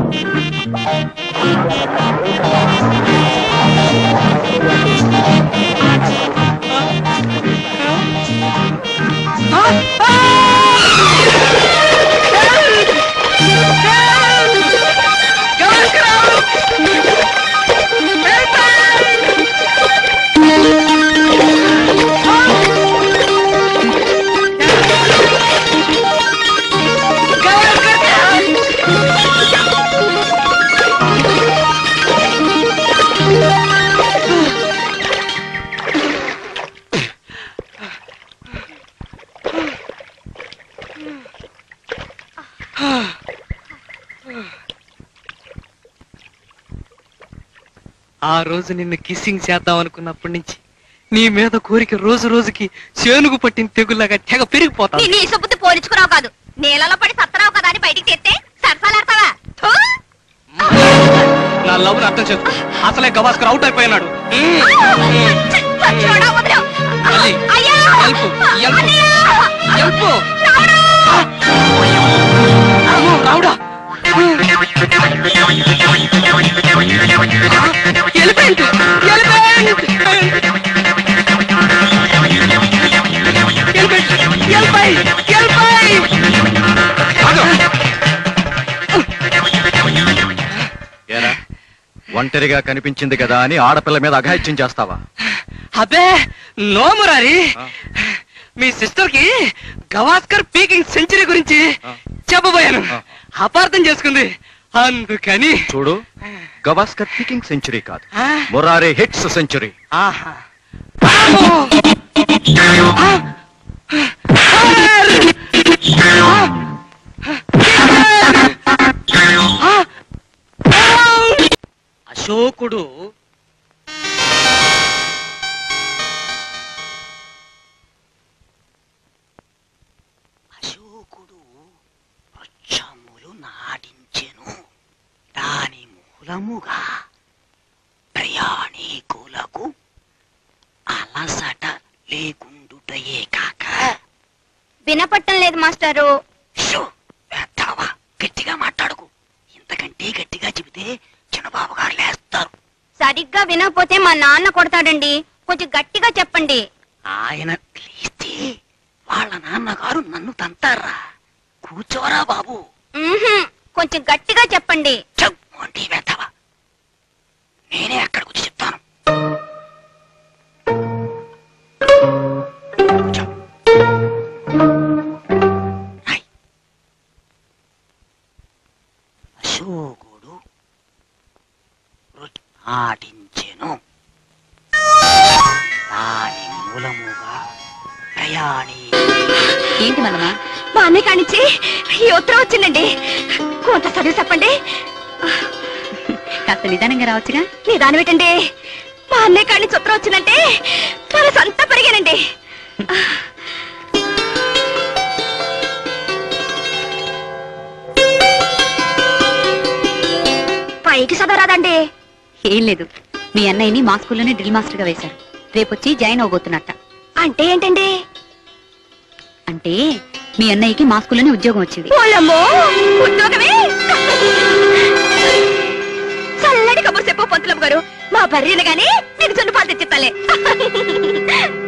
ఆ రోజు నిన్ను కిస్సింగ్ చేద్దాం అనుకున్నప్పటి నుంచి నీ మీద కోరిక రోజు రోజుకి చేనుగు పట్టిన తెగుల్లాగా తెగ పెరిగిపోతా నీ నీ సొబ్బుతో పోల్చుకున్నావు కాదు నీళ్ళలో పడి సత్తరావు కదా అని బయటికి తెస్తే సరసాలాడతావా థూ! నా లవ్ అర్థం చేసుకో అసలే గవాస్కర్ అవుట్ అయిపోయినాడు ఛ, చచ్చాడా వదిలేవ్. తల్లి, అయ్యా! ఎల్పు, ఎల్పు, అన్నయ్య! ఎల్పు. రావుడా! అమ్మో, రావుడా elephant elephant elephant help help ఏరా ఒంటరిగా కనిపించింది కదా అని ఆడపిల్ల మీద అఘాయిత్యం చేస్తావా అబ్బే నో మురారి ఆ. మీ సిస్టర్ కి గవాస్కర్ పీకింగ్ సెంచరీ గురించి ఆ. చెప్పబోయాను ఆ. అపార్థం చేసుకుంది అందుకని చూడు గవాస్కర్ పికింగ్ సెంచరీ కాదు ఆ. మురారే హిట్స్ సెంచరీ ఆహా ఆమో! ఆ! ఆ! అశోకుడు అశోకుడు వృక్షములు నాటించెను దాని మూలముగా ప్రయాణికులకు అలసట లేకుండుటయే కాక వినపట్టం లేదు మాస్టారు షో వేస్తావా గట్టిగా మాట్లాడుకు ఇంతకంటే గట్టిగా చెబితే చిన్నబాబు గారు లేస్తారు సరిగ్గా వినకపోతే మా నాన్న కొడతాడండి కొంచెం గట్టిగా చెప్పండి ఆయన లేస్తే వాళ్ళ నాన్నగారు నన్ను తంతారా కూర్చోరా బాబు మ్మ్హ్మ్. కొంచెం గట్టిగా చెప్పండి చెప్పుంటి వెతవా నేనే అక్కడ కూర్చో చెప్తాను కూర్చో. రాయ్. అశోకుడు వృ- నాటించెను దాని మూలముగా ప్రయాణి ఏంటి మనమా మా అన్నయ్య కానిచ్చి ఈ ఉత్తరం వచ్చిందండి కొంత చదివి చెప్పండి కాస్త నిదానంగా రావచ్చుగా నిదానం ఏంటండి మా అన్నయ్య కానిచ్చి ఉత్తరం వచ్చిందంటే మన సొంత పెరిగానండి పైకి చదవరాదండి ఏం లేదు మీ అన్నయ్యని మా స్కూల్లోనే డ్రిల్ మాస్టర్ గా వేశారు రేపొచ్చి జాయిన్ అవబోతున్నట్ట అంటే ఏంటండి అంటే మీ అన్నయ్యకి మా స్కూల్లోనే ఉద్యోగం వచ్చింది ఓలమ్మో ఉద్యోగమే చల్లడి కబురు చెప్పు పంతులమ్మ గారు మా బర్రెలు గాని నేను జొన్న పాలు తెచ్చిస్తాలే